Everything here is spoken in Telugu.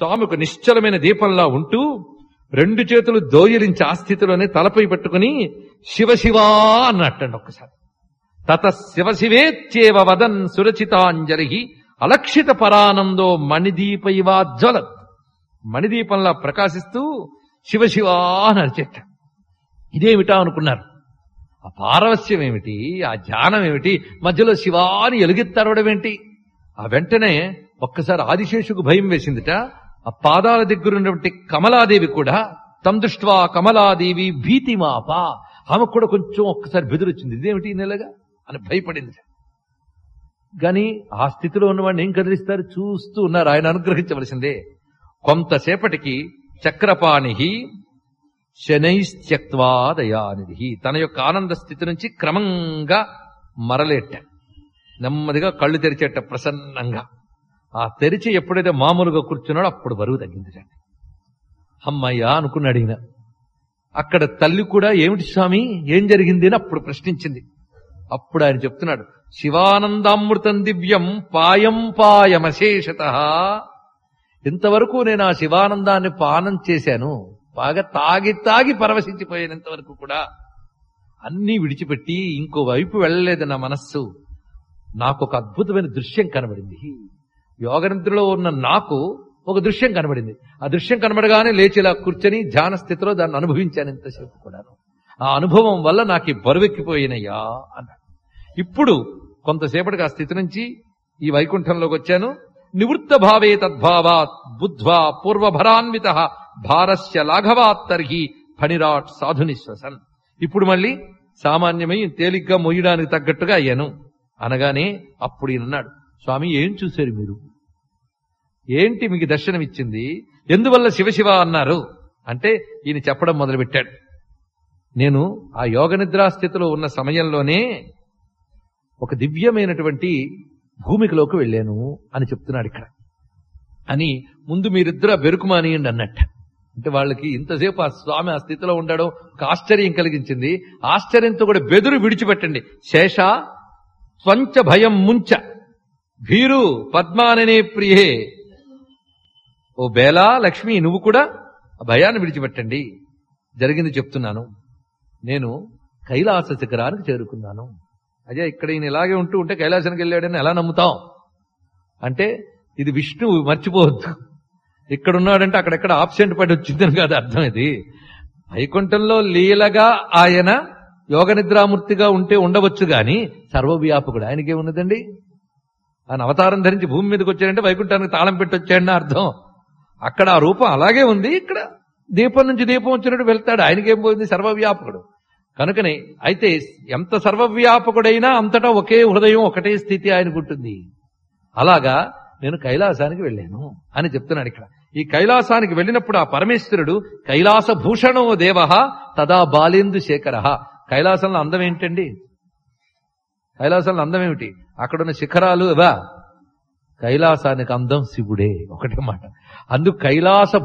స్వామి ఒక నిశ్చలమైన దీపంలా ఉంటూ రెండు చేతులు దోయలించి ఆ స్థితిలోనే తలపై పెట్టుకుని శివ శివా అన్నట్టండి ఒక్కసారి తత శివ శివేచ్చేవ వదన్ సురచితాంజలి అలక్షిత పరానందో మణిదీపైవాజ్వలత్ మణిదీపంలా ప్రకాశిస్తూ శివ శివా అని అరిచెట్ట ఇదేమిటా అనుకున్నారు ఆ పారవస్యం ఏమిటి ఆ ధ్యానం ఏమిటి మధ్యలో శివాని ఎలుగెత్తరవడం ఏంటి ఆ వెంటనే ఒక్కసారి ఆదిశేషుకు భయం వేసిందిట ఆ పాదాల దగ్గర ఉన్నటువంటి కమలాదేవి కూడా తం దృష్ట్వా కమలాదేవి భీతిమాప ఆమెకు కూడా కొంచెం ఒక్కసారి బెదిరొచ్చింది ఇదేమిటి ఈ నెలగా అని భయపడింది గాని ఆ స్థితిలో ఉన్నవాడిని ఏం కదిలిస్తారు చూస్తూ ఉన్నారు ఆయన అనుగ్రహించవలసిందే కొంతసేపటికి చక్రపాణి శనైస్త్యక్వా దయానిధి తన యొక్క ఆనంద స్థితి నుంచి క్రమంగా మరలేట నెమ్మదిగా కళ్ళు తెరిచేట ప్రసన్నంగా ఆ తెరిచి ఎప్పుడైతే మామూలుగా కూర్చున్నాడో అప్పుడు బరువు తగ్గింది అమ్మయ్యా అనుకున్నాడు ఈయన అక్కడ తల్లి కూడా ఏమిటి స్వామి ఏం జరిగింది అని అప్పుడు ప్రశ్నించింది అప్పుడు ఆయన చెప్తున్నాడు శివానందామృతం దివ్యం పాయం పాయమశేషత ఇంతవరకు నేను ఆ శివానందాన్ని పానం చేశాను బాగా తాగి తాగి పరవశించిపోయాను ఇంతవరకు కూడా అన్నీ విడిచిపెట్టి ఇంకో వైపు వెళ్ళలేదు నా మనస్సు నాకు ఒక అద్భుతమైన దృశ్యం కనబడింది యోగనిద్రలో ఉన్న నాకు ఒక దృశ్యం కనబడింది ఆ దృశ్యం కనబడగానే లేచి ఇలా కూర్చొని ధ్యాన స్థితిలో దాన్ని అనుభవించాను ఇంతసేపు కూడాను ఆ అనుభవం వల్ల నాకు ఈ బరువెక్కిపోయినయ్యా అన్నాడు ఇప్పుడు కొంతసేపటికి ఆ స్థితి నుంచి ఈ వైకుంఠంలోకి వచ్చాను నివృత్త భావే తద్భావాత్ బుద్ధ్వా పూర్వభరాన్విత భారస్య లాఘవాత్ తర్హి ఫణిరాట్ సాధునిశ్వసన్ ఇప్పుడు మళ్ళీ సామాన్యమై తేలిగ్గా మొయ్యడానికి తగ్గట్టుగా అయ్యాను అనగానే అప్పుడు ఈయన అన్నాడు స్వామి ఏం చూశారు మీరు ఏంటి మీకు దర్శనమిచ్చింది ఎందువల్ల శివశివ అన్నారు అంటే ఈయన చెప్పడం మొదలుపెట్టాడు నేను ఆ యోగ నిద్రా స్థితిలో ఉన్న సమయంలోనే ఒక దివ్యమైనటువంటి భూమికలోకి వెళ్ళాను అని చెప్తున్నాడు ఇక్కడ అని ముందు మీరిద్దరు బెరుకుమానియండి అన్నట్ట అంటే వాళ్ళకి ఇంతసేపు ఆ స్వామి ఆ స్థితిలో ఉండడం ఒక ఆశ్చర్యం కలిగించింది ఆశ్చర్యంతో కూడా బెదురు విడిచిపెట్టండి శేష స్వంచ భయం ముంచ భీరు పద్మాననే ప్రియే ఓ బేలా లక్ష్మి నువ్వు కూడా ఆ భయాన్ని విడిచిపెట్టండి జరిగింది చెప్తున్నాను నేను కైలాస శిఖరానికి చేరుకున్నాను అదే ఇక్కడ ఈయన ఇలాగే ఉంటూ ఉంటే కైలాసానికి వెళ్ళాడని ఎలా నమ్ముతాం అంటే ఇది విష్ణువు మర్చిపోవద్దు ఇక్కడ ఉన్నాడంటే అక్కడెక్కడ ఆబ్సెంట్ పడి వచ్చిందని కాదు అర్థం ఇది వైకుంఠంలో లీలగా ఆయన యోగ నిద్రామూర్తిగా ఉంటే ఉండవచ్చు గాని సర్వవ్యాపకుడు ఆయనకేమున్నదండి ఆయన అవతారం ధరించి భూమి మీదకి వచ్చాడంటే వైకుంఠానికి తాళం పెట్టి వచ్చాడని అర్థం అక్కడ ఆ రూపం అలాగే ఉంది ఇక్కడ దీపం నుంచి దీపం వచ్చినట్టు వెళ్తాడు ఆయనకేం పోయింది సర్వవ్యాపకుడు కనుకనే అయితే ఎంత సర్వవ్యాపకుడైనా అంతటా ఒకే హృదయం ఒకటే స్థితి ఆయనకుంటుంది అలాగా నేను కైలాసానికి వెళ్ళాను అని చెప్తున్నాడు ఇక్కడ ఈ కైలాసానికి వెళ్ళినప్పుడు ఆ పరమేశ్వరుడు కైలాస భూషణో దేవ తదా బాలేందు శేఖర కైలాసంలో అందం ఏంటండి కైలాసంలో అందం ఏమిటి అక్కడున్న శిఖరాలు ఇవా కైలాసానికి అందం శివుడే ఒకటే మాట అందుకు కైలాస